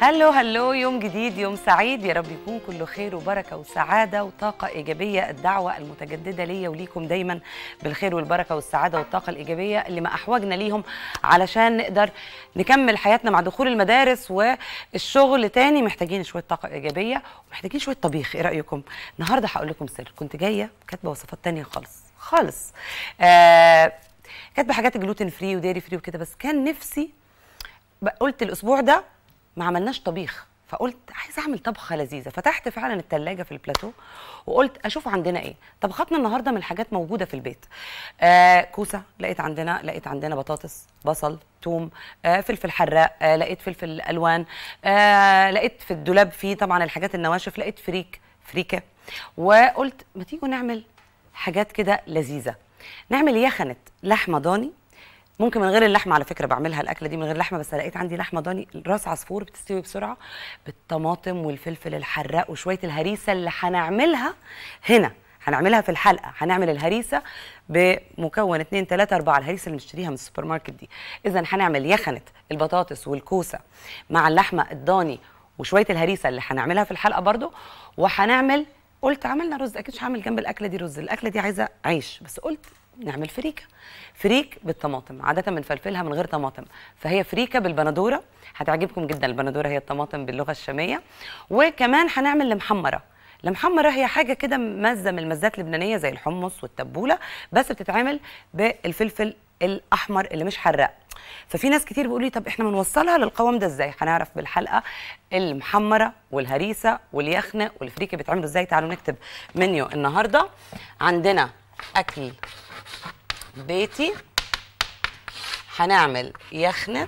هلو هلو يوم جديد يوم سعيد يا رب يكون كله خير وبركة وسعادة وطاقة إيجابية الدعوة المتجددة ليا وليكم دايما بالخير والبركة والسعادة والطاقة الإيجابية اللي ما أحوجنا ليهم علشان نقدر نكمل حياتنا مع دخول المدارس والشغل تاني محتاجين شوية طاقة إيجابية ومحتاجين شوية طبيخ إيه رأيكم؟ النهاردة هقول لكم سر كنت جاية كاتبة وصفات تانية خالص خالص آه كاتبة حاجات جلوتين فري وديري فري وكده بس كان نفسي قلت الاسبوع ده ما عملناش طبيخ فقلت عايزه اعمل طبخه لذيذه فتحت فعلا التلاجة في البلاتو وقلت اشوف عندنا ايه طبختنا النهارده من حاجات موجوده في البيت آه كوسه لقيت عندنا لقيت عندنا بطاطس بصل توم آه فلفل حراق آه لقيت فلفل الوان آه لقيت في الدولاب فيه طبعا الحاجات النواشف لقيت فريك فريكه وقلت ما تيجوا نعمل حاجات كده لذيذه نعمل يخنه لحمه ضاني ممكن من غير اللحمه على فكره بعملها الاكله دي من غير لحمه بس لقيت عندي لحمه ضاني راس عصفور بتستوي بسرعه بالطماطم والفلفل الحراق وشويه الهريسه اللي هنعملها هنا هنعملها في الحلقه هنعمل الهريسه بمكون 2 3 4 الهريسه اللي بنشتريها من السوبر ماركت دي اذا هنعمل يخنه البطاطس والكوسه مع اللحمه الضاني وشويه الهريسه اللي هنعملها في الحلقه برضو وهنعمل قلت عملنا رز اكيد مش هعمل جنب الاكله دي رز الاكله دي عايزه عيش بس قلت نعمل فريكه فريك بالطماطم عاده بنفلفلها من غير طماطم فهي فريكه بالبندوره هتعجبكم جدا البندوره هي الطماطم باللغه الشاميه وكمان هنعمل المحمره المحمره هي حاجه كده مزه من المزات اللبنانيه زي الحمص والتبوله بس بتتعمل بالفلفل الاحمر اللي مش حراق ففي ناس كتير بيقولوا لي طب احنا بنوصلها للقوام ده ازاي هنعرف بالحلقه المحمره والهريسه واليخنه والفريكه بيتعملوا ازاي تعالوا نكتب منيو النهارده عندنا اكل بيتي هنعمل يخنه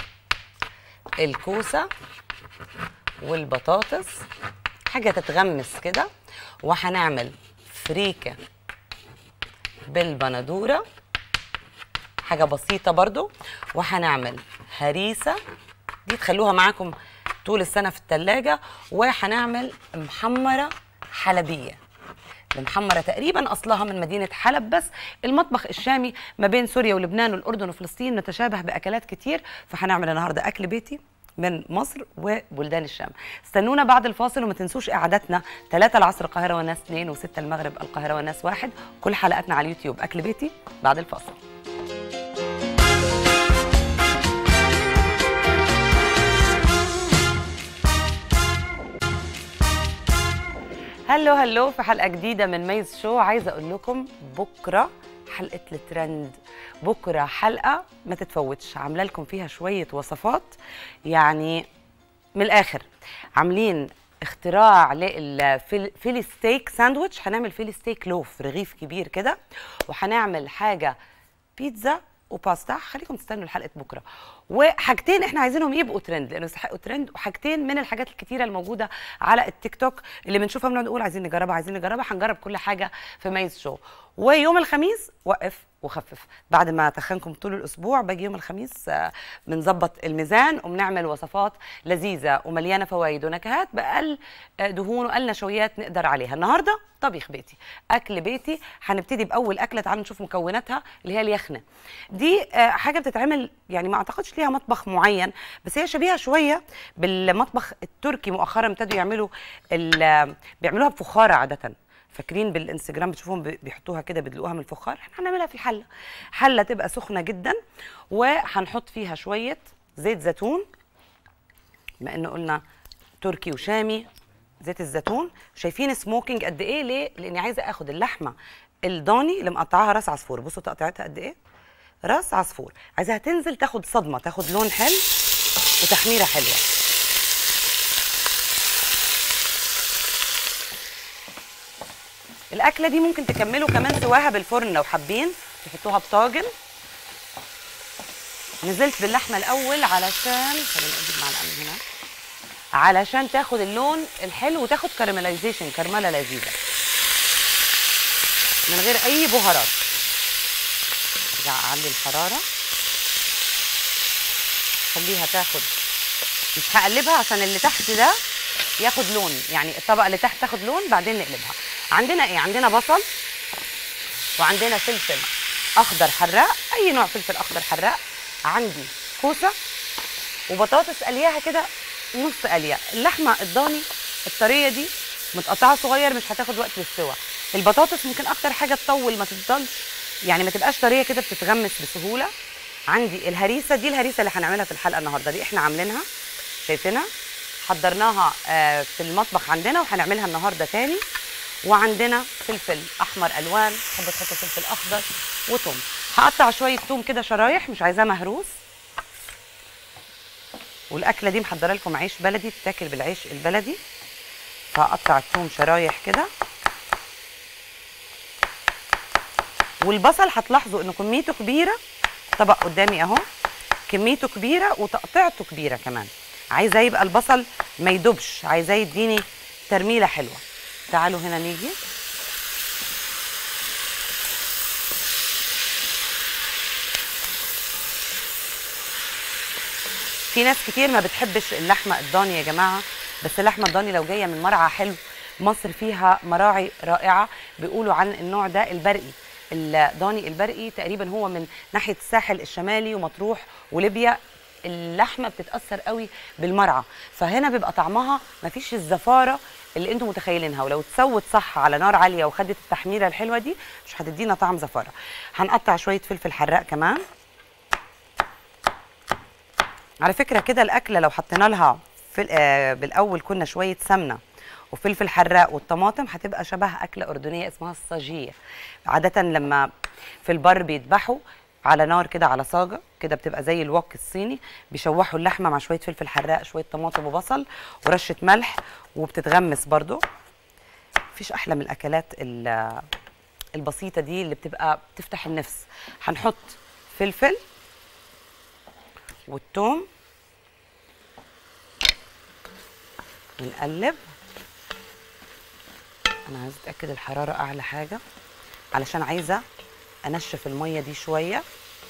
الكوسه والبطاطس حاجه تتغمس كده وهنعمل فريكه بالبندوره حاجه بسيطه برضو وهنعمل هريسه دي تخلوها معاكم طول السنه في التلاجة وهنعمل محمره حلبيه المحمره تقريبا اصلها من مدينه حلب بس المطبخ الشامي ما بين سوريا ولبنان والاردن وفلسطين نتشابه باكلات كتير فهنعمل النهارده اكل بيتي من مصر وبلدان الشام استنونا بعد الفاصل وما تنسوش قعدتنا 3 العصر القاهره والناس 2 و6 المغرب القاهره والناس 1 كل حلقاتنا على اليوتيوب اكل بيتي بعد الفاصل هلو هلو في حلقه جديده من ميز شو عايزه اقول لكم بكره حلقه الترند بكره حلقه ما تتفوتش عامله لكم فيها شويه وصفات يعني من الاخر عاملين اختراع للفيلي ستيك ساندويتش هنعمل فيلي ستيك لوف رغيف كبير كده وهنعمل حاجه بيتزا وباستا خليكم تستنوا لحلقه بكره وحاجتين احنا عايزينهم يبقوا ترند لانه يستحقوا ترند وحاجتين من الحاجات الكتيره الموجوده على التيك توك اللي بنشوفها بنقعد نقول عايزين نجربها عايزين نجربها هنجرب كل حاجه في ميز شو ويوم الخميس وقف وخفف بعد ما تخنكم طول الاسبوع باجي يوم الخميس بنظبط الميزان وبنعمل وصفات لذيذه ومليانه فوائد ونكهات باقل دهون واقل نشويات نقدر عليها النهارده طبيخ بيتي اكل بيتي هنبتدي باول اكله تعالوا نشوف مكوناتها اللي هي اليخنه دي حاجه بتتعمل يعني ما اعتقدش ليها مطبخ معين بس هي شبيهه شويه بالمطبخ التركي مؤخرا ابتدوا يعملوا بيعملوها بفخاره عاده فاكرين بالانستجرام بتشوفوهم بيحطوها كده بيدلقوها من الفخار احنا هنعملها في حله حله تبقى سخنه جدا وهنحط فيها شويه زيت زيتون بما انه قلنا تركي وشامي زيت الزيتون شايفين سموكينج قد ايه ليه لاني عايزه اخد اللحمه الضاني اللي مقطعاها راس عصفور بصوا تقطيعتها قد ايه راس عصفور عايزاها تنزل تاخد صدمه تاخد لون حلو وتحميره حلوه الاكله دي ممكن تكملوا كمان سواها بالفرن لو حابين تحطوها بطاجن نزلت باللحمه الاول علشان خلينا نجيب معلقه من هنا علشان تاخد اللون الحلو وتاخد كارملايزيشن كرمله لذيذه من غير اي بهارات ارجع اعلي الحراره خليها تاخد مش هقلبها عشان اللي تحت ده ياخد لون يعني الطبقه اللي تحت تاخد لون بعدين نقلبها عندنا ايه عندنا بصل وعندنا فلفل اخضر حراق اي نوع فلفل اخضر حراق عندي كوسه وبطاطس قلياها كده نص قليه اللحمه الضاني الطريه دي متقطعه صغير مش هتاخد وقت للسوا البطاطس ممكن اكتر حاجه تطول ما تفضلش يعني ما تبقاش طريه كده بتتغمس بسهوله عندي الهريسه دي الهريسه اللي هنعملها في الحلقه النهارده دي احنا عاملينها شايفينها حضرناها آه، في المطبخ عندنا وهنعملها النهارده تاني وعندنا فلفل احمر الوان تحب تحط فلفل اخضر وثوم هقطع شويه ثوم كده شرايح مش عايزاه مهروس والاكله دي محضره لكم عيش بلدي تتاكل بالعيش البلدي فهقطع الثوم شرايح كده والبصل هتلاحظوا ان كميته كبيره طبق قدامي اهو كميته كبيره وتقطيعته كبيره كمان عايزاه يبقى البصل ما يدوبش عايزاه يديني ترميله حلوه تعالوا هنا نيجي في ناس كتير ما بتحبش اللحمه الضاني يا جماعه بس اللحمه الضاني لو جايه من مرعى حلو مصر فيها مراعي رائعه بيقولوا عن النوع ده البرقي الضاني البرقي تقريبا هو من ناحيه الساحل الشمالي ومطروح وليبيا اللحمه بتتاثر قوي بالمرعى فهنا بيبقى طعمها مفيش الزفاره اللي انتم متخيلينها ولو اتسوت صح على نار عاليه وخدت التحميره الحلوه دي مش هتدينا طعم زفاره هنقطع شويه فلفل حراق كمان على فكره كده الاكله لو حطينا لها في آه بالاول كنا شويه سمنه وفلفل حراق والطماطم هتبقى شبه اكله اردنيه اسمها الصاجيه عاده لما في البر بيذبحوا على نار كده على صاجه كده بتبقى زي الوك الصيني بيشوحوا اللحمه مع شويه فلفل حراق شويه طماطم وبصل ورشه ملح وبتتغمس برضو مفيش احلى من الاكلات ال- البسيطه دي اللي بتبقى بتفتح النفس هنحط فلفل والثوم ونقلب انا عايزه اتاكد الحراره اعلى حاجه علشان عايزه انشف الميه دي شويه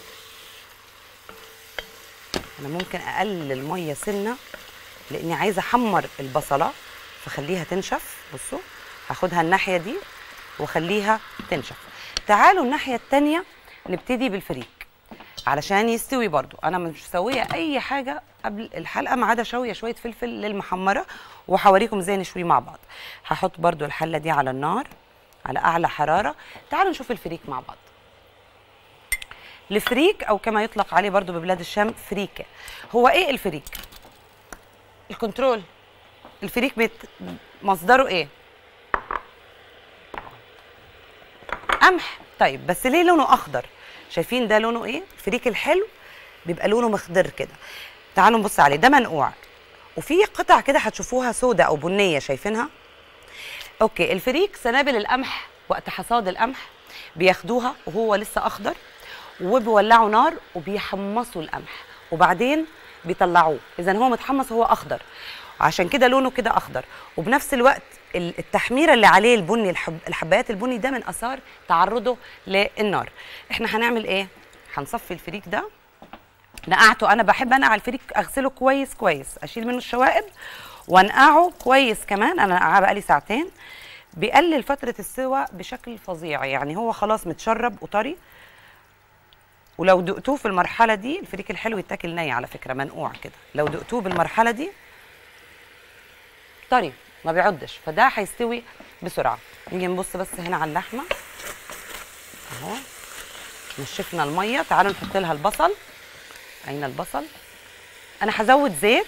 انا ممكن اقلل الميه سنه لاني عايزه احمر البصله فخليها تنشف بصوا هاخدها الناحيه دي واخليها تنشف تعالوا الناحيه التانية نبتدي بالفريك علشان يستوي برضو انا مش مسويه اي حاجه قبل الحلقه ما عدا شويه شويه فلفل للمحمره وهوريكم ازاي نشويه مع بعض هحط برضو الحله دي على النار على اعلى حراره تعالوا نشوف الفريك مع بعض الفريك او كما يطلق عليه برضو ببلاد الشام فريكه هو ايه الفريك الكنترول الفريك بيت مصدره ايه قمح طيب بس ليه لونه اخضر شايفين ده لونه ايه الفريك الحلو بيبقى لونه مخضر كده تعالوا نبص عليه ده منقوع وفي قطع كده هتشوفوها سودة او بنيه شايفينها اوكي الفريك سنابل القمح وقت حصاد القمح بياخدوها وهو لسه اخضر وبيولعوا نار وبيحمصوا القمح وبعدين بيطلعوه اذا هو متحمص وهو اخضر عشان كده لونه كده اخضر وبنفس الوقت ال- التحميره اللي عليه البني الحب الحبايات البني ده من اثار تعرضه للنار احنا هنعمل ايه هنصفي الفريك ده نقعته انا بحب انقع الفريك اغسله كويس كويس اشيل منه الشوائب وانقعه كويس كمان انا نقعه بقالي ساعتين بيقلل فتره السوى بشكل فظيع يعني هو خلاص متشرب وطري ولو دقتوه في المرحله دي الفريك الحلو يتاكل ني على فكره منقوع كده لو دقتوه بالمرحله دي طري ما بيعضش فده هيستوي بسرعه نيجي نبص بس هنا على اللحمه اهو نشفنا الميه تعالوا نحط لها البصل اين البصل انا هزود زيت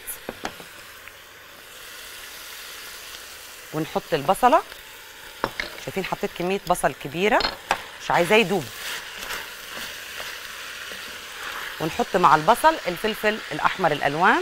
ونحط البصله شايفين حطيت كميه بصل كبيره مش عايزاه يدوب ونحط مع البصل الفلفل الاحمر الالوان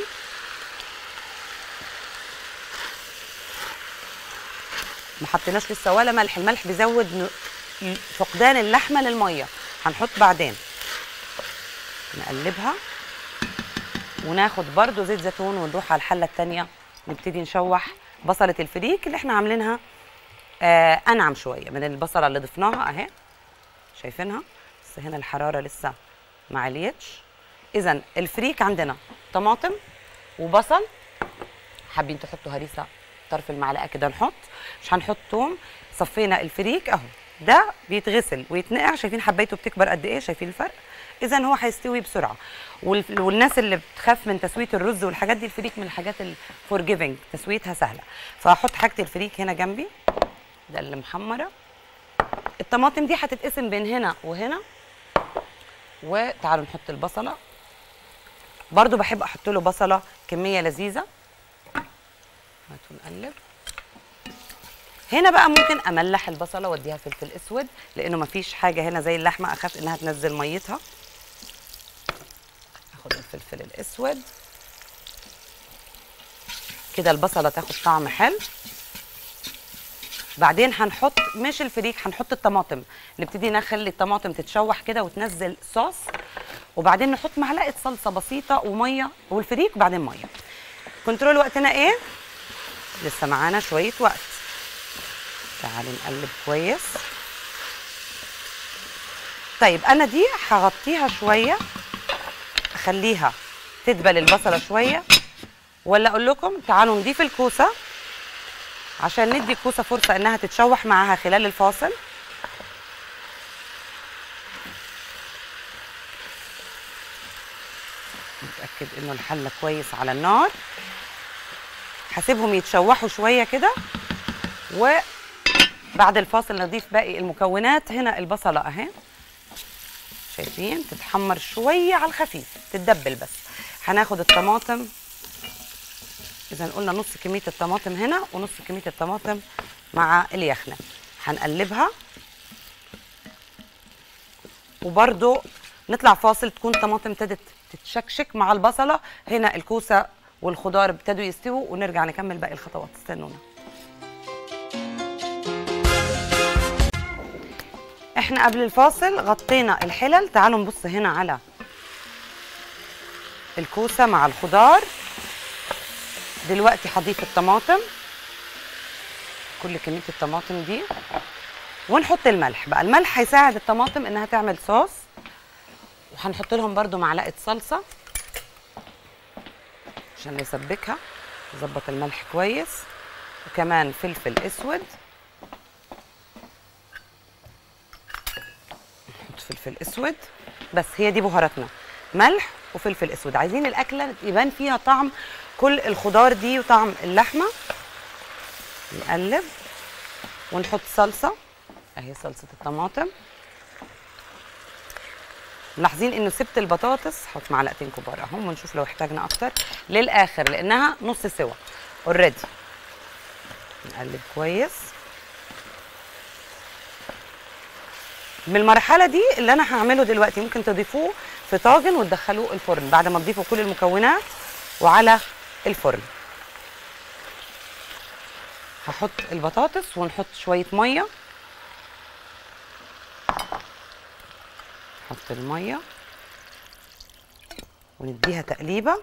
ما حطيناش لسه ولا ملح الملح بيزود ن- فقدان اللحمه للميه هنحط بعدين نقلبها وناخد برضو زيت زيتون ونروح على الحله التانية نبتدي نشوح بصله الفريك اللي احنا عاملينها آه انعم شويه من البصله اللي ضفناها اهي شايفينها بس هنا الحراره لسه ما عليتش اذا الفريك عندنا طماطم وبصل حابين تحطوا هريسه طرف المعلقه كده نحط مش هنحط توم صفينا الفريك اهو ده بيتغسل ويتنقع شايفين حبايته بتكبر قد ايه شايفين الفرق اذا هو هيستوي بسرعه وال- والناس اللي بتخاف من تسويه الرز والحاجات دي الفريك من الحاجات الفورجيفنج تسويتها سهله فهحط حاجه الفريك هنا جنبي ده اللي محمره الطماطم دي هتتقسم بين هنا وهنا وتعالوا نحط البصله برضو بحب احط له بصله كميه لذيذه هاتوا نقلب هنا بقى ممكن املح البصله واديها فلفل اسود لانه مفيش حاجه هنا زي اللحمه اخاف انها تنزل ميتها اخد الفلفل الاسود كده البصله تاخد طعم حلو بعدين هنحط مش الفريك هنحط الطماطم نبتدي نخلي الطماطم تتشوح كده وتنزل صوص وبعدين نحط معلقه صلصه بسيطه وميه والفريك بعدين ميه كنترول وقتنا ايه لسه معانا شويه وقت تعالوا نقلب كويس طيب انا دي هغطيها شويه اخليها تدبل البصله شويه ولا اقول لكم تعالوا نضيف الكوسه عشان ندي الكوسه فرصه انها تتشوح معاها خلال الفاصل نتاكد انه الحله كويس على النار هسيبهم يتشوحوا شويه كده وبعد الفاصل نضيف باقي المكونات هنا البصله اهي شايفين تتحمر شويه على الخفيف تتدبل بس هناخد الطماطم اذا قلنا نص كميه الطماطم هنا ونص كميه الطماطم مع اليخنه هنقلبها وبرده نطلع فاصل تكون الطماطم ابتدت تتشكشك مع البصله هنا الكوسه والخضار ابتدوا يستووا ونرجع نكمل باقي الخطوات استنونا احنا قبل الفاصل غطينا الحلل تعالوا نبص هنا على الكوسه مع الخضار دلوقتي هضيف الطماطم كل كميه الطماطم دي ونحط الملح بقى الملح هيساعد الطماطم انها تعمل صوص وهنحط لهم برده معلقه صلصه عشان نسبكها نظبط الملح كويس وكمان فلفل اسود نحط فلفل اسود بس هي دي بهاراتنا ملح وفلفل اسود عايزين الاكله يبان فيها طعم كل الخضار دي وطعم اللحمه نقلب ونحط صلصه اهي صلصه الطماطم ملاحظين انه سبت البطاطس حط معلقتين كبار اهم ونشوف لو احتاجنا اكتر للاخر لانها نص سوا اوريدي نقلب كويس من المرحله دي اللي انا هعمله دلوقتي ممكن تضيفوه في طاجن وتدخلوه الفرن بعد ما تضيفوا كل المكونات وعلى الفرن هحط البطاطس ونحط شويه ميه نحط الميه ونديها تقليبه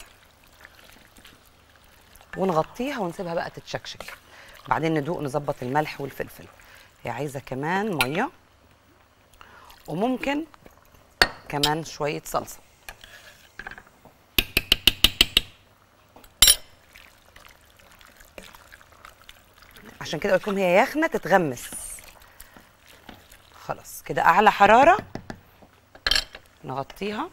ونغطيها ونسيبها بقى تتشكشك بعدين ندوق نظبط الملح والفلفل هي عايزه كمان ميه وممكن كمان شويه صلصه عشان كده قلت لكم هي يخنه تتغمس خلاص كده اعلى حراره نغطيها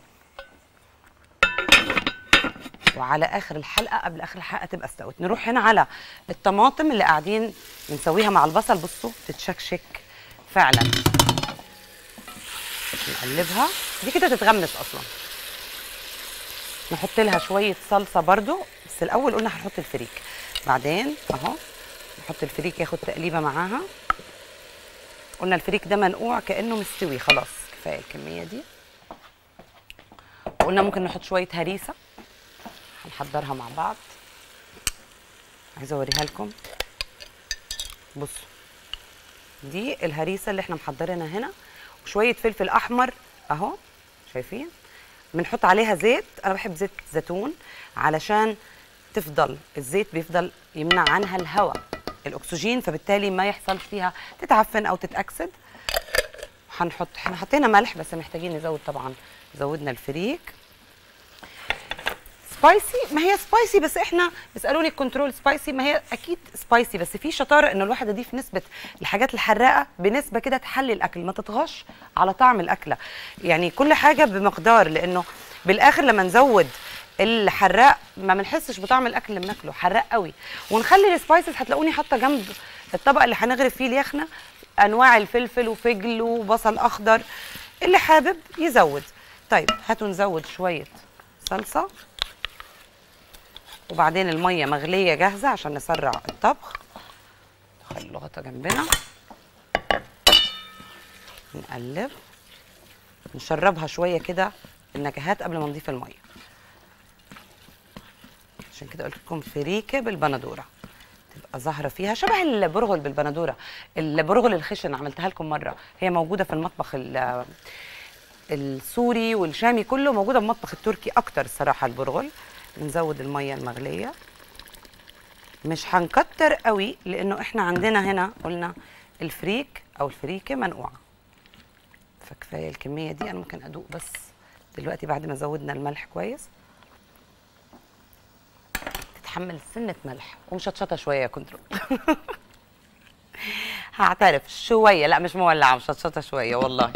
وعلى اخر الحلقه قبل اخر الحلقه تبقى استوت نروح هنا على الطماطم اللي قاعدين بنسويها مع البصل بصوا تتشكشك فعلا نقلبها دي كده تتغمس اصلا نحط لها شويه صلصه برده بس الاول قلنا هنحط الفريك بعدين اهو نحط الفريك ياخد تقليبه معاها قلنا الفريك ده منقوع كانه مستوي خلاص كفايه الكميه دي وقلنا ممكن نحط شويه هريسه هنحضرها مع بعض عايزه اوريها لكم بصوا دي الهريسه اللي احنا محضرينها هنا وشويه فلفل احمر اهو شايفين بنحط عليها زيت انا بحب زيت زيتون علشان تفضل الزيت بيفضل يمنع عنها الهواء الاكسجين فبالتالي ما يحصل فيها تتعفن او تتاكسد هنحط احنا حطينا ملح بس محتاجين نزود طبعا زودنا الفريك سبايسي ما هي سبايسي بس احنا بيسالوني الكنترول سبايسي ما هي اكيد سبايسي بس في شطاره ان الواحد يضيف نسبه الحاجات الحراقه بنسبه كده تحلي الاكل ما تطغاش على طعم الاكله يعني كل حاجه بمقدار لانه بالاخر لما نزود الحراق ما بنحسش بطعم الاكل اللي بناكله حراق قوي ونخلي السبايسز هتلاقوني حاطه جنب الطبق اللي هنغرف فيه اليخنه انواع الفلفل وفجل وبصل اخضر اللي حابب يزود طيب هاتوا نزود شويه صلصه وبعدين الميه مغليه جاهزه عشان نسرع الطبخ نخلي الغطا جنبنا نقلب نشربها شويه كده النكهات قبل ما نضيف الميه عشان كده قلت لكم فريكه بالبندوره تبقى ظاهره فيها شبه البرغل بالبندوره البرغل الخشن عملتها لكم مره هي موجوده في المطبخ ال- السوري والشامي كله موجوده في المطبخ التركي اكتر الصراحه البرغل نزود الميه المغليه مش هنكتر قوي لانه احنا عندنا هنا قلنا الفريك او الفريكه منقوعه فكفايه الكميه دي انا ممكن ادوق بس دلوقتي بعد ما زودنا الملح كويس تتحمل سنه ملح ومشطشطه شويه يا كنترول هعترف شويه لا مش مولعه مشطشطه شويه والله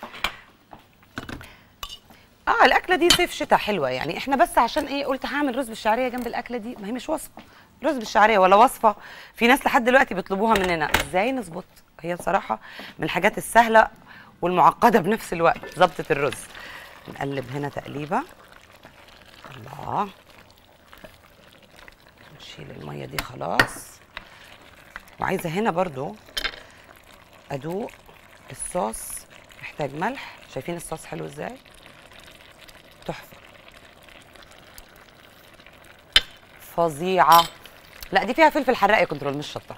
اه الاكله دي صيف شتاء حلوه يعني احنا بس عشان ايه قلت هعمل رز بالشعريه جنب الاكله دي ما هي مش وصفه رز بالشعريه ولا وصفه في ناس لحد دلوقتي بيطلبوها مننا ازاي نظبط هي بصراحه من الحاجات السهله والمعقده بنفس الوقت ظبطه الرز نقلب هنا تقليبه الله نشيل الميه دي خلاص وعايزه هنا برضو ادوق الصوص محتاج ملح شايفين الصوص حلو ازاي تحفه فظيعه لا دي فيها فلفل حراق يا كنترول مش شطه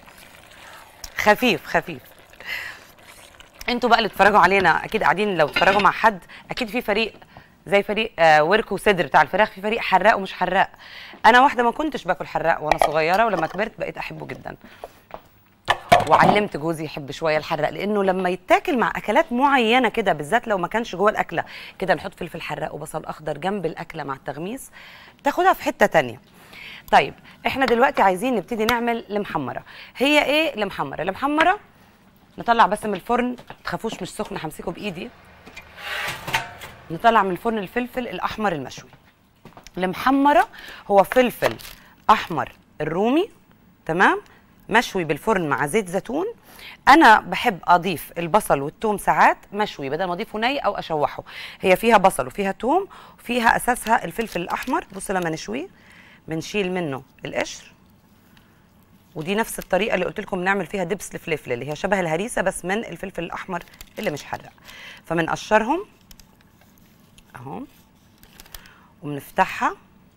خفيف خفيف انتوا بقى اللي بتتفرجوا علينا اكيد قاعدين لو بتتفرجوا مع حد اكيد في فريق زي فريق آه ورك وصدر بتاع الفراخ في فريق حراق ومش حراق انا واحده ما كنتش باكل حراق وانا صغيره ولما كبرت بقيت احبه جدا وعلمت جوزي يحب شويه الحراق لانه لما يتاكل مع اكلات معينه كده بالذات لو ما كانش جوه الاكله كده نحط فلفل حراق وبصل اخضر جنب الاكله مع التغميس تاخدها في حته تانية طيب احنا دلوقتي عايزين نبتدي نعمل المحمره هي ايه المحمره المحمره نطلع بس من الفرن تخافوش مش سخنه همسكه بايدي نطلع من الفرن الفلفل الاحمر المشوي المحمره هو فلفل احمر الرومي تمام مشوي بالفرن مع زيت زيتون انا بحب اضيف البصل والثوم ساعات مشوي بدل ما اضيفه ني او اشوحه هي فيها بصل وفيها ثوم وفيها اساسها الفلفل الاحمر بصوا لما نشويه بنشيل منه القشر ودي نفس الطريقه اللي قلت لكم نعمل فيها دبس الفلفل اللي هي شبه الهريسه بس من الفلفل الاحمر اللي مش حراق فبنقشرهم اهو وبنفتحها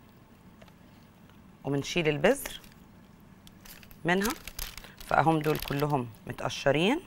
وبنشيل البذر منها فاهم دول كلهم متقشرين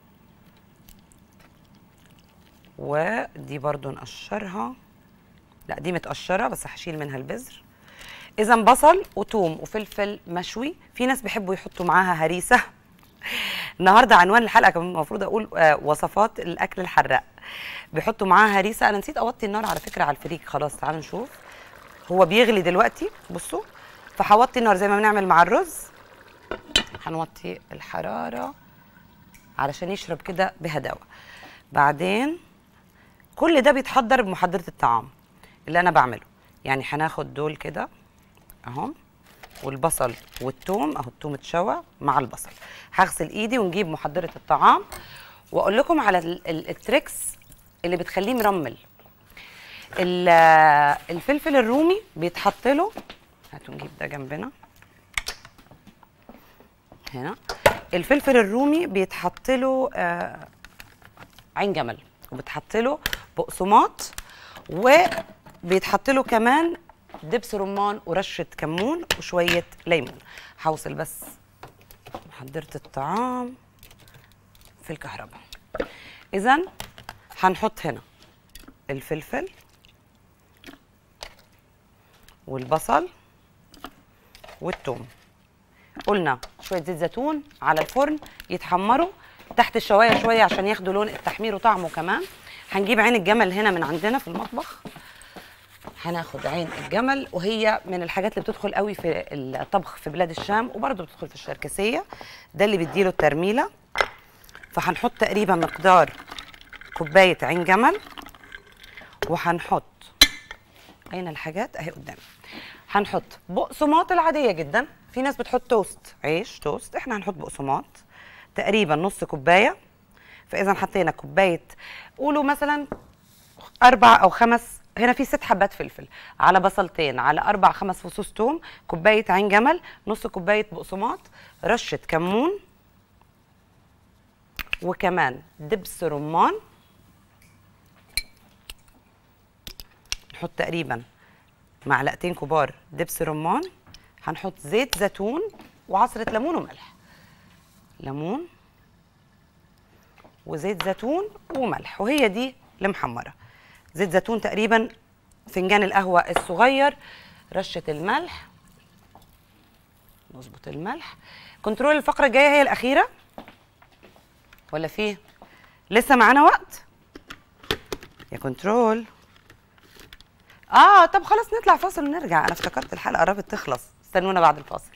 ودي برضو نقشرها لا دي متقشره بس هشيل منها البذر اذا بصل وتوم وفلفل مشوي في ناس بيحبوا يحطوا معاها هريسه النهارده عنوان الحلقه كمان المفروض اقول آه، وصفات الاكل الحراق بيحطوا معاها هريسه انا نسيت اوطي النار على فكره على الفريك خلاص تعالوا نشوف هو بيغلي دلوقتي بصوا فهوطي النار زي ما بنعمل مع الرز هنوطي الحراره علشان يشرب كده بهداوه بعدين كل ده بيتحضر بمحضره الطعام اللي انا بعمله يعني هناخد دول كده اهو والبصل والثوم اهو الثوم اتشوى مع البصل هغسل ايدي ونجيب محضره الطعام واقول لكم على ال- ال- التريكس اللي بتخليه مرمل ال- الفلفل الرومي بيتحط له هاتوا نجيب ده جنبنا هنا الفلفل الرومي بيتحط له آه عين جمل وبتحط له بقسماط وبيتحط له كمان دبس رمان ورشه كمون وشويه ليمون هوصل بس محضره الطعام في الكهرباء اذا هنحط هنا الفلفل والبصل والثوم قلنا شويه زيت زيتون على الفرن يتحمروا تحت الشوايه شويه عشان ياخدوا لون التحمير وطعمه كمان هنجيب عين الجمل هنا من عندنا في المطبخ هناخد عين الجمل وهي من الحاجات اللي بتدخل قوي في الطبخ في بلاد الشام وبرضه بتدخل في الشركسيه ده اللي بيديله الترميله فهنحط تقريبا مقدار كوبايه عين جمل وهنحط اين الحاجات اهي قدامي هنحط بقسماط العاديه جدا في ناس بتحط توست عيش توست احنا هنحط بقسماط تقريبا نص كوبايه فاذا حطينا كوبايه قولوا مثلا اربع او خمس هنا في ست حبات فلفل على بصلتين على اربع خمس فصوص توم كوبايه عين جمل نص كوبايه بقسماط رشه كمون وكمان دبس رمان نحط تقريبا معلقتين كبار دبس رمان هنحط زيت زيتون وعصرة ليمون وملح ليمون وزيت زيتون وملح وهي دي المحمرة زيت زيتون تقريبا فنجان القهوة الصغير رشة الملح نظبط الملح كنترول الفقرة الجاية هي الأخيرة ولا فيه لسه معانا وقت يا كنترول اه طب خلاص نطلع فاصل ونرجع انا افتكرت الحلقه قربت تخلص استنونا بعد الفاصل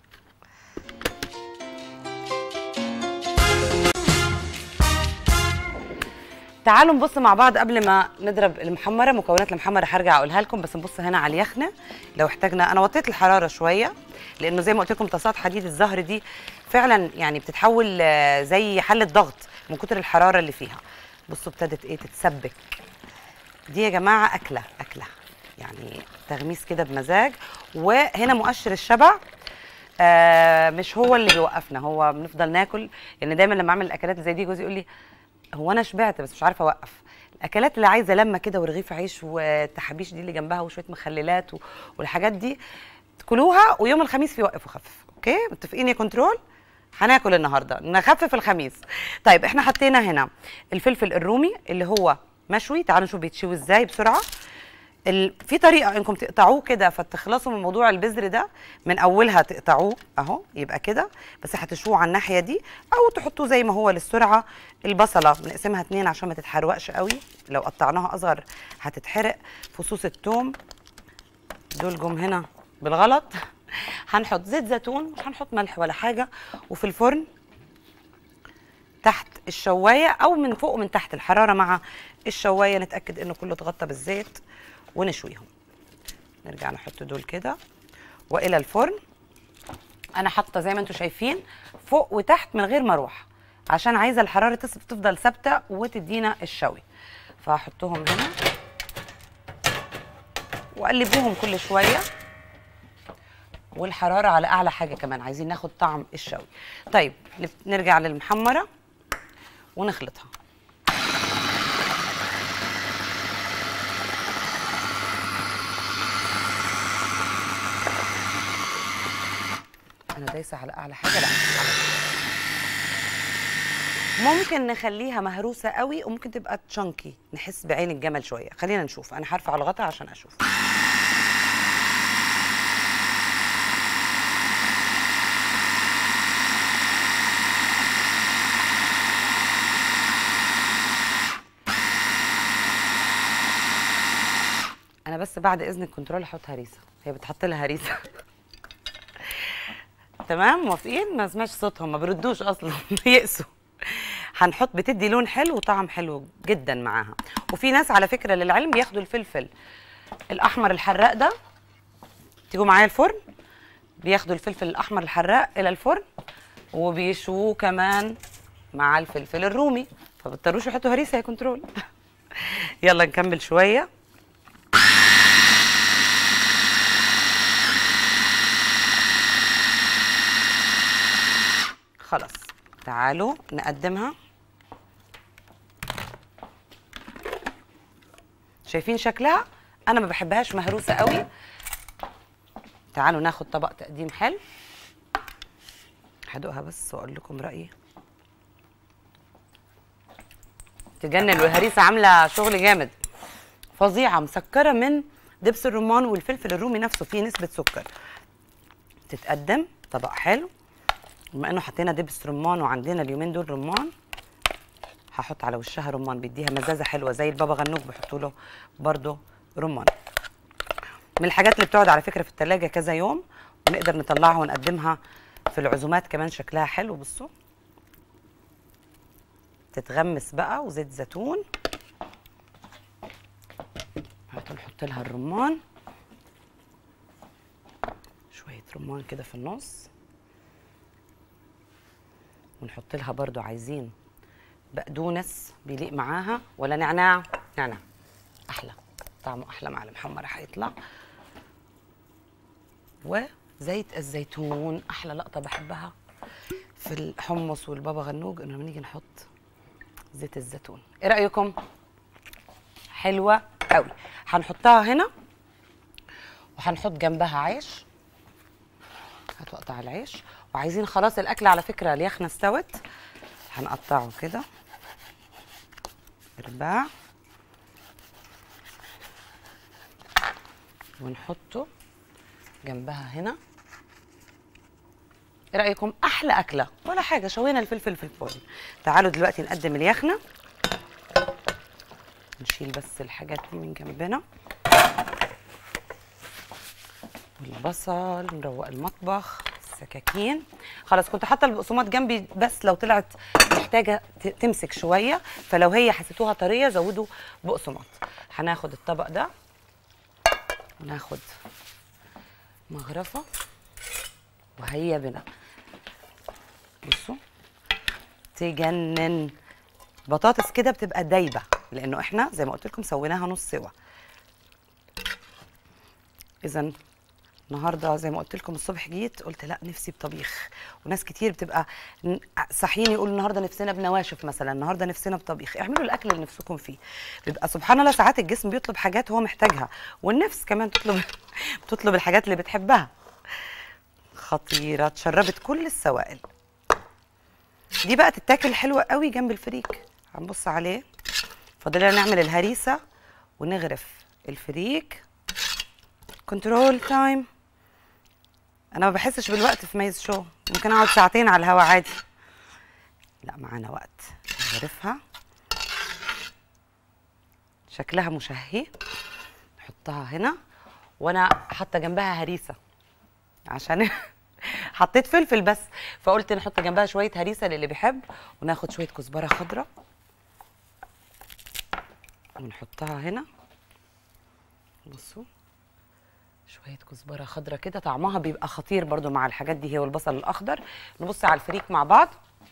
تعالوا نبص مع بعض قبل ما نضرب المحمره مكونات المحمره هرجع اقولها لكم بس نبص هنا على اليخنه لو احتاجنا انا وطيت الحراره شويه لانه زي ما قلت لكم طاسات حديد الزهر دي فعلا يعني بتتحول آه، زي حله ضغط من كتر الحراره اللي فيها بصوا ابتدت ايه تتسبك دي يا جماعه اكله اكله يعني تغميس كده بمزاج وهنا مؤشر الشبع آه مش هو اللي بيوقفنا هو بنفضل ناكل يعني دايما لما اعمل الاكلات زي دي جوزي يقول لي هو انا شبعت بس مش عارفه اوقف الاكلات اللي عايزه لمه كده ورغيف عيش والتحابيش دي اللي جنبها وشويه مخللات و- والحاجات دي كلوها ويوم الخميس في وقف وخفف اوكي متفقين يا كنترول هناكل النهارده نخفف الخميس طيب احنا حطينا هنا الفلفل الرومي اللي هو مشوي تعالوا نشوف بيتشوي ازاي بسرعه ال... في طريقه انكم تقطعوه كده فتخلصوا من موضوع البذر ده من اولها تقطعوه اهو يبقى كده بس هتشوه على الناحيه دي او تحطوه زي ما هو للسرعه البصله بنقسمها اتنين عشان ما تتحرقش قوي لو قطعناها اصغر هتتحرق فصوص الثوم دول جم هنا بالغلط هنحط زيت زيتون مش هنحط ملح ولا حاجه وفي الفرن تحت الشوايه او من فوق ومن تحت الحراره مع الشوايه نتاكد انه كله اتغطى بالزيت ونشويهم نرجع نحط دول كده والى الفرن انا حاطه زي ما انتم شايفين فوق وتحت من غير ما اروح عشان عايزه الحراره تص- تفضل ثابته وتدينا الشوي فهحطهم هنا وقلبوهم كل شويه والحراره على اعلى حاجه كمان عايزين ناخد طعم الشوي طيب نف- نرجع للمحمره ونخلطها انا دايسه على اعلى حاجه لا ممكن نخليها مهروسه قوي وممكن تبقى تشانكي نحس بعين الجمل شويه خلينا نشوف انا هرفع الغطا عشان اشوف انا بس بعد اذن الكنترول احط هريسه هي بتحط لها هريسه تمام موافقين ما اسمعش صوتهم ما بيردوش اصلا يئسوا هنحط بتدي لون حلو وطعم حلو جدا معاها وفي ناس على فكره للعلم بياخدوا الفلفل الاحمر الحراق ده تيجوا معايا الفرن بياخدوا الفلفل الاحمر الحراق الى الفرن وبيشووه كمان مع الفلفل الرومي فبضطروش يحطوا هريسه يا كنترول يلا نكمل شويه خلاص تعالوا نقدمها شايفين شكلها انا ما بحبهاش مهروسه قوي تعالوا ناخد طبق تقديم حلو هدوقها بس واقول لكم رايي تجنن والهريسه عامله شغل جامد فظيعه مسكره من دبس الرمان والفلفل الرومي نفسه فيه نسبه سكر تتقدم طبق حلو بما انه حطينا دبس رمان وعندنا اليومين دول رمان هحط على وشها رمان بيديها مزازه حلوه زي البابا غنوج بيحطوا له برضه رمان من الحاجات اللي بتقعد على فكره في التلاجة كذا يوم ونقدر نطلعها ونقدمها في العزومات كمان شكلها حلو بصوا تتغمس بقى وزيت زيتون نحط لها الرمان شويه رمان كده في النص ونحط لها برضو عايزين بقدونس بيليق معاها ولا نعناع نعناع احلى طعمه احلى مع المحمره هيطلع وزيت الزيتون احلى لقطه بحبها في الحمص والبابا غنوج انه لما نيجي نحط زيت الزيتون ايه رايكم حلوه قوي هنحطها هنا وهنحط جنبها عيش هتقطع العيش وعايزين خلاص الاكل على فكره اليخنه استوت هنقطعه كده ارباع ونحطه جنبها هنا ايه رايكم احلى اكله ولا حاجه شوينا الفلفل في الفرن تعالوا دلوقتي نقدم اليخنه نشيل بس الحاجات دي من جنبنا والبصل نروق المطبخ السكاكين خلاص كنت حاطه البقسماط جنبي بس لو طلعت محتاجه ت- تمسك شويه فلو هي حسيتوها طريه زودوا بقسماط هناخد الطبق ده وناخد مغرفه وهيا بنا بصوا تجنن بطاطس كده بتبقى دايبه لانه احنا زي ما قلت لكم سويناها نص سوا اذا النهارده زي ما قلت لكم الصبح جيت قلت لا نفسي بطبيخ وناس كتير بتبقى ن- صاحيين يقولوا النهارده نفسنا بنواشف مثلا النهارده نفسنا بطبيخ اعملوا الاكل اللي نفسكم فيه بيبقى سبحان الله ساعات الجسم بيطلب حاجات هو محتاجها والنفس كمان تطلب بتطلب الحاجات اللي بتحبها خطيره اتشربت كل السوائل دي بقى تتاكل حلوه قوي جنب الفريك هنبص عليه فاضل لنا نعمل الهريسه ونغرف الفريك كنترول تايم انا ما بحسش بالوقت في ميز شو ممكن اقعد ساعتين على الهوا عادي لا معانا وقت نغرفها شكلها مشهي نحطها هنا وانا حاطه جنبها هريسه عشان حطيت فلفل بس فقلت نحط جنبها شويه هريسه للي بيحب وناخد شويه كزبره خضراء ونحطها هنا بصوا شويه كزبره خضراء كده طعمها بيبقى خطير برضو مع الحاجات دي هي والبصل الاخضر نبص على الفريك مع بعض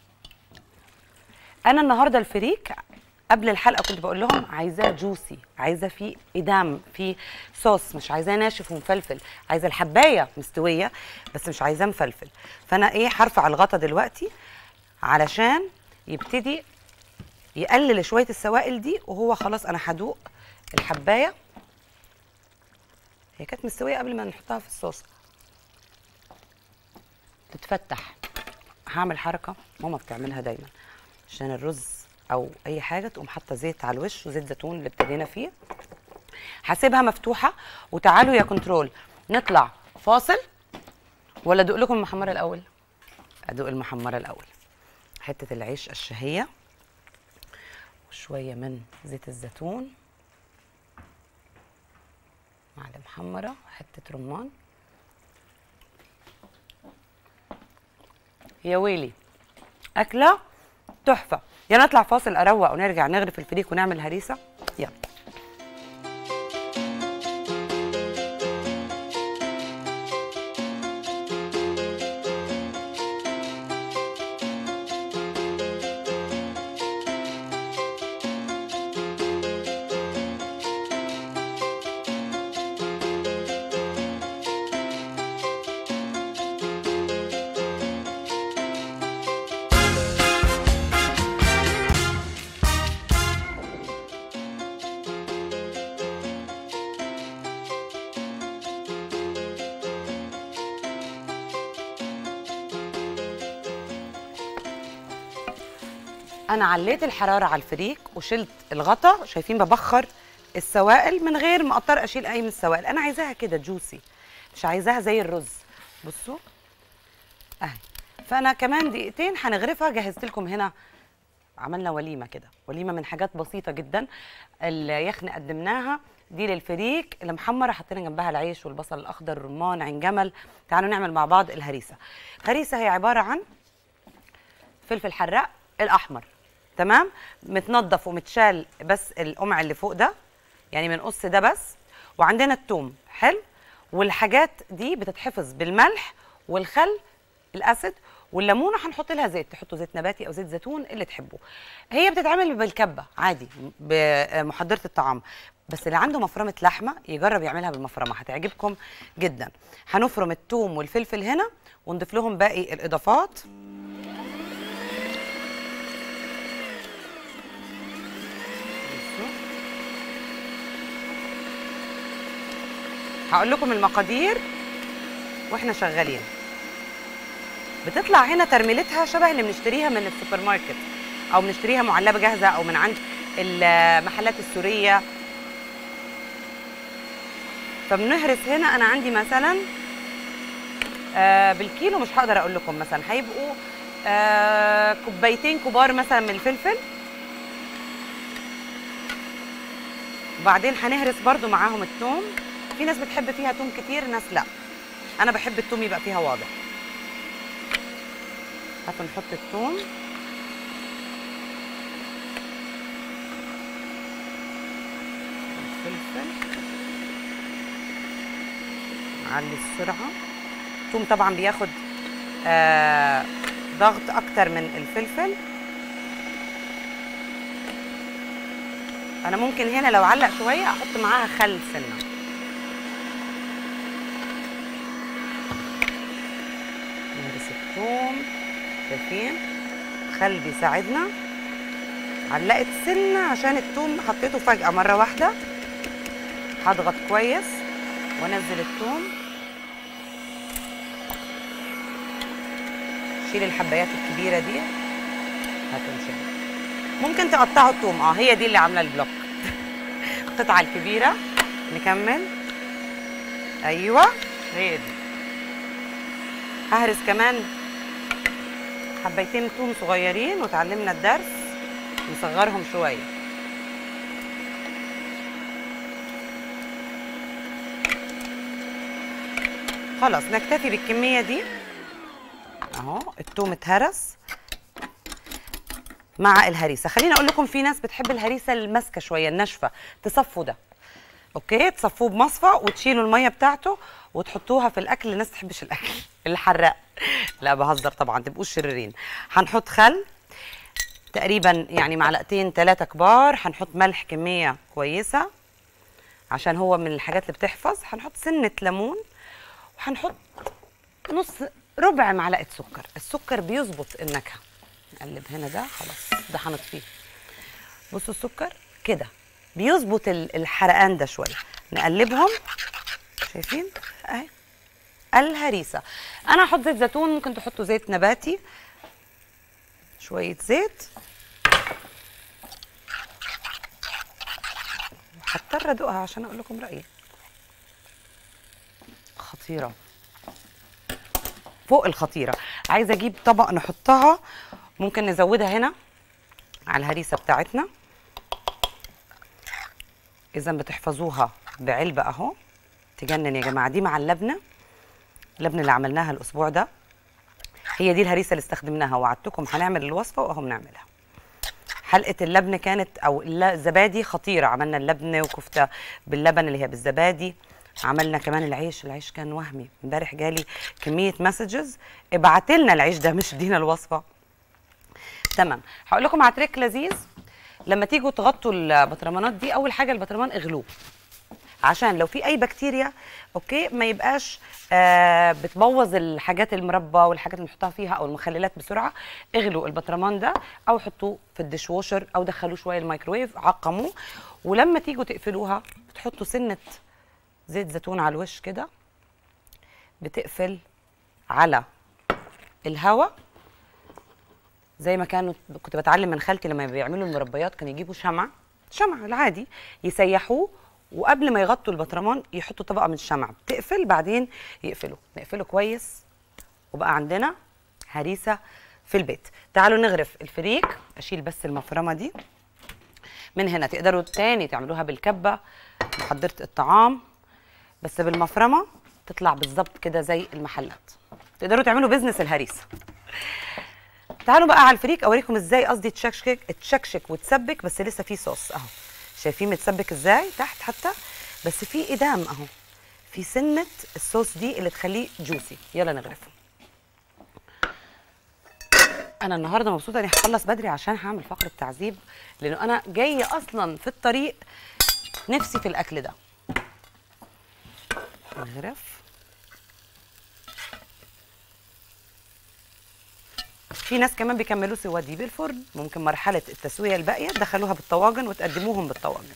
انا النهارده الفريك قبل الحلقه كنت بقول لهم عايزاه جوسي عايزاه فيه ادام فيه صوص مش عايزاه ناشف ومفلفل عايزه الحبايه مستويه بس مش عايزاه مفلفل فانا ايه هرفع الغطا دلوقتي علشان يبتدي يقلل شويه السوائل دي وهو خلاص انا هدوق الحبايه هي كانت مستويه قبل ما نحطها في الصوص تتفتح هعمل حركه ماما بتعملها دايما عشان الرز او اي حاجه تقوم حاطه زيت على الوش وزيت زيتون اللي ابتدينا فيه هسيبها مفتوحه وتعالوا يا كنترول نطلع فاصل ولا ادوق لكم المحمره الاول ادوق المحمره الاول حته العيش الشهيه وشويه من زيت الزيتون مع المحمره حته رمان يا ويلي اكله تحفه يلا نطلع فاصل اروق ونرجع نغرف الفريك ونعمل هريسه يلا انا عليت الحراره على الفريك وشلت الغطا شايفين ببخر السوائل من غير ما اضطر اشيل اي من السوائل انا عايزاها كده جوسي مش عايزاها زي الرز بصوا اهي فانا كمان دقيقتين هنغرفها جهزت لكم هنا عملنا وليمه كده وليمه من حاجات بسيطه جدا اليخن قدمناها دي للفريك اللي محمره حطينا جنبها العيش والبصل الاخضر الرمان عين جمل تعالوا نعمل مع بعض الهريسه هريسه هي عباره عن فلفل حراق الاحمر تمام متنضف ومتشال بس القمع اللي فوق ده يعني بنقص ده بس وعندنا التوم حلو والحاجات دي بتتحفظ بالملح والخل الاسيد والليمونه هنحط لها زيت تحطوا زيت نباتي او زيت زيتون اللي تحبوه هي بتتعمل بالكبه عادي بمحضره الطعام بس اللي عنده مفرمه لحمه يجرب يعملها بالمفرمه هتعجبكم جدا هنفرم الثوم والفلفل هنا ونضيف لهم باقي الاضافات هقول لكم المقادير واحنا شغالين بتطلع هنا ترميلتها شبه اللي بنشتريها من السوبر ماركت او بنشتريها معلبه جاهزه او من عند المحلات السوريه فبنهرس هنا انا عندي مثلا آه بالكيلو مش هقدر اقول لكم مثلا هيبقوا آه كوبايتين كبار مثلا من الفلفل وبعدين هنهرس برضو معاهم الثوم في ناس بتحب فيها توم كتير ناس لا انا بحب التوم يبقى فيها واضح هاتوا نحط الثوم الفلفل نعلي السرعه الثوم طبعا بياخد آه ضغط اكتر من الفلفل انا ممكن هنا لو علق شويه احط معاها خل سنه نهرس الثوم شايفين خل بيساعدنا علقت سنه عشان الثوم حطيته فجاه مره واحده هضغط كويس وانزل الثوم شيل الحبايات الكبيره دي هتنشل ممكن تقطعوا الثوم اه هي دي اللي عامله البلوك القطعه الكبيره نكمل ايوه هي دي ههرس كمان حبيتين ثوم صغيرين وتعلمنا الدرس نصغرهم شويه خلاص نكتفي بالكميه دي اهو الثوم اتهرس مع الهريسه خليني اقول لكم في ناس بتحب الهريسه الماسكه شويه الناشفه تصفوا ده اوكي تصفوه بمصفى وتشيلوا الميه بتاعته وتحطوها في الاكل الناس تحبش الاكل الحراق لا بهزر طبعا تبقوش شريرين هنحط خل تقريبا يعني معلقتين ثلاثه كبار هنحط ملح كميه كويسه عشان هو من الحاجات اللي بتحفظ هنحط سنه ليمون وهنحط نص ربع معلقه سكر السكر بيظبط النكهه نقلب هنا ده خلاص ده هنطفيه بصوا السكر كده بيظبط الحرقان ده شويه نقلبهم شايفين اهي الهريسه انا هحط زيت زيتون ممكن تحطوا زيت نباتي شويه زيت هضطر ادوقها عشان اقول لكم رايي خطيره فوق الخطيره عايزه اجيب طبق نحطها ممكن نزودها هنا على الهريسه بتاعتنا اذا بتحفظوها بعلبه اهو تجنن يا جماعه دي مع اللبنه اللبنه اللي عملناها الاسبوع ده هي دي الهريسه اللي استخدمناها وعدتكم هنعمل الوصفه واهو بنعملها حلقه اللبن كانت او الزبادي خطيره عملنا اللبنه وكفته باللبن اللي هي بالزبادي عملنا كمان العيش العيش كان وهمي امبارح جالي كميه مسجز ابعت لنا العيش ده مش ادينا الوصفه تمام هقول لكم على تريك لذيذ لما تيجوا تغطوا البطرمانات دي اول حاجه البطرمان اغلوه عشان لو في اي بكتيريا اوكي ما يبقاش آه بتبوظ الحاجات المربى والحاجات اللي بنحطها فيها او المخللات بسرعه اغلوا البطرمان ده او حطوه في الديش ووشر او دخلوه شويه الميكرويف عقموه ولما تيجوا تقفلوها بتحطوا سنه زيت زيتون على الوش كده بتقفل على الهواء زي ما كانوا كنت بتعلم من خالتي لما بيعملوا المربيات كانوا يجيبوا شمع شمع العادي يسيحوه وقبل ما يغطوا البطرمان يحطوا طبقه من الشمع بتقفل بعدين يقفلوا نقفله كويس وبقى عندنا هريسه في البيت تعالوا نغرف الفريك اشيل بس المفرمه دي من هنا تقدروا تاني تعملوها بالكبه محضره الطعام بس بالمفرمه تطلع بالظبط كده زي المحلات تقدروا تعملوا بيزنس الهريسه تعالوا بقى على الفريك اوريكم ازاي قصدي تشكشك تشكشك وتسبك بس لسه في صوص اهو شايفين متسبك ازاي تحت حتى بس في ادام اهو في سنه الصوص دي اللي تخليه جوسي يلا نغرفه انا النهارده مبسوطه اني هخلص بدري عشان هعمل فقره تعذيب لانه انا جايه اصلا في الطريق نفسي في الاكل ده نغرف في ناس كمان بيكملوا سوا دي بالفرن ممكن مرحله التسويه الباقيه تدخلوها بالطواجن وتقدموهم بالطواجن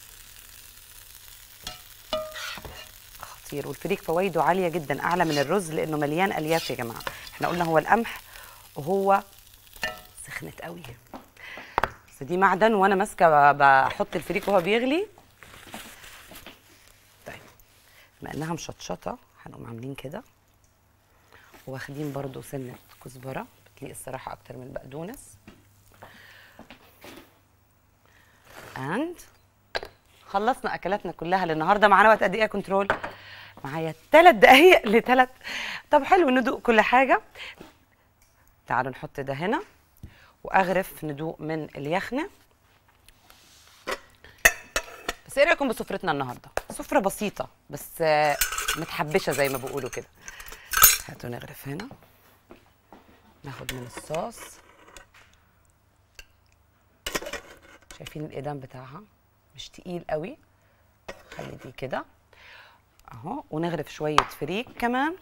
خطير والفريك فوائده عاليه جدا اعلى من الرز لانه مليان الياف يا جماعه احنا قلنا هو القمح وهو سخنت قوي بس دي معدن وانا ماسكه بحط الفريك وهو بيغلي طيب بما انها مشطشطه هنقوم عاملين كده واخدين برضو سنه كزبره بتليق الصراحه اكتر من البقدونس اند خلصنا اكلاتنا كلها للنهارده معانا وقت قد ايه يا كنترول معايا ثلاث دقايق لثلاث طب حلو ندوق كل حاجه تعالوا نحط ده هنا واغرف ندوق من اليخنه بس ايه رايكم بسفرتنا النهارده سفره بسيطه بس آه، متحبشه زي ما بيقولوا كده هاتوا نغرف هنا ناخد من الصوص شايفين الإدام بتاعها مش تقيل قوي خلي دي كده اهو ونغرف شويه فريك كمان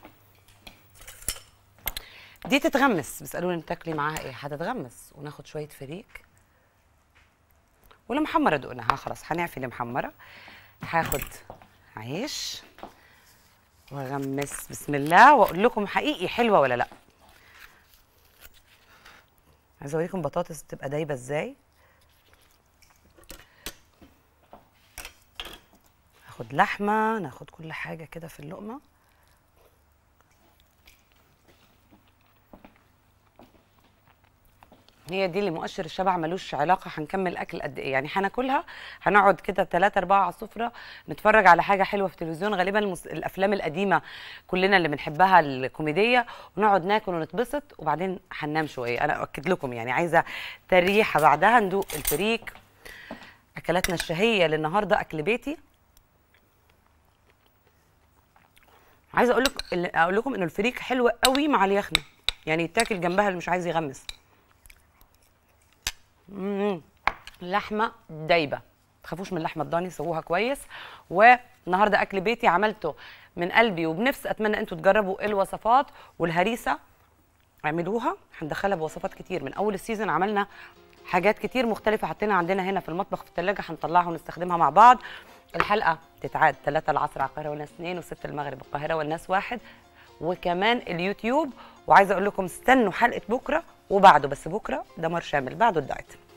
دي تتغمس بيسالوني تاكلي معاها ايه هتتغمس وناخد شويه فريك والمحمره دقناها خلاص هنعفي المحمره هاخد عيش واغمس بسم الله واقول لكم حقيقي حلوه ولا لا عايزه اوريكم بطاطس تبقى دايبه ازاي ناخد لحمه ناخد كل حاجه كده في اللقمه هي دي اللي مؤشر الشبع ملوش علاقه هنكمل اكل قد ايه يعني هناكلها هنقعد كده ثلاثة أربعة على السفرة نتفرج على حاجة حلوة في التلفزيون غالبا المس... الأفلام القديمة كلنا اللي بنحبها الكوميدية ونقعد ناكل ونتبسط وبعدين هننام شوية أنا أؤكد لكم يعني عايزة تريحة بعدها ندوق الفريك أكلاتنا الشهية للنهاردة أكل بيتي عايزه اقول لك اقول لكم انه الفريك حلو قوي مع اليخنه يعني يتاكل جنبها اللي مش عايز يغمس مم. اللحمه دايبه تخافوش من اللحمه الضاني سووها كويس والنهارده اكل بيتي عملته من قلبي وبنفس اتمنى انتوا تجربوا الوصفات والهريسه اعملوها هندخلها بوصفات كتير من اول السيزون عملنا حاجات كتير مختلفه حطينا عندنا هنا في المطبخ في الثلاجه هنطلعها ونستخدمها مع بعض الحلقه تتعاد 3 العصر على القاهره والناس 2 و6 المغرب القاهره والناس واحد وكمان اليوتيوب وعايزه اقول لكم استنوا حلقه بكره وبعده بس بكره دمار شامل بعده الدايت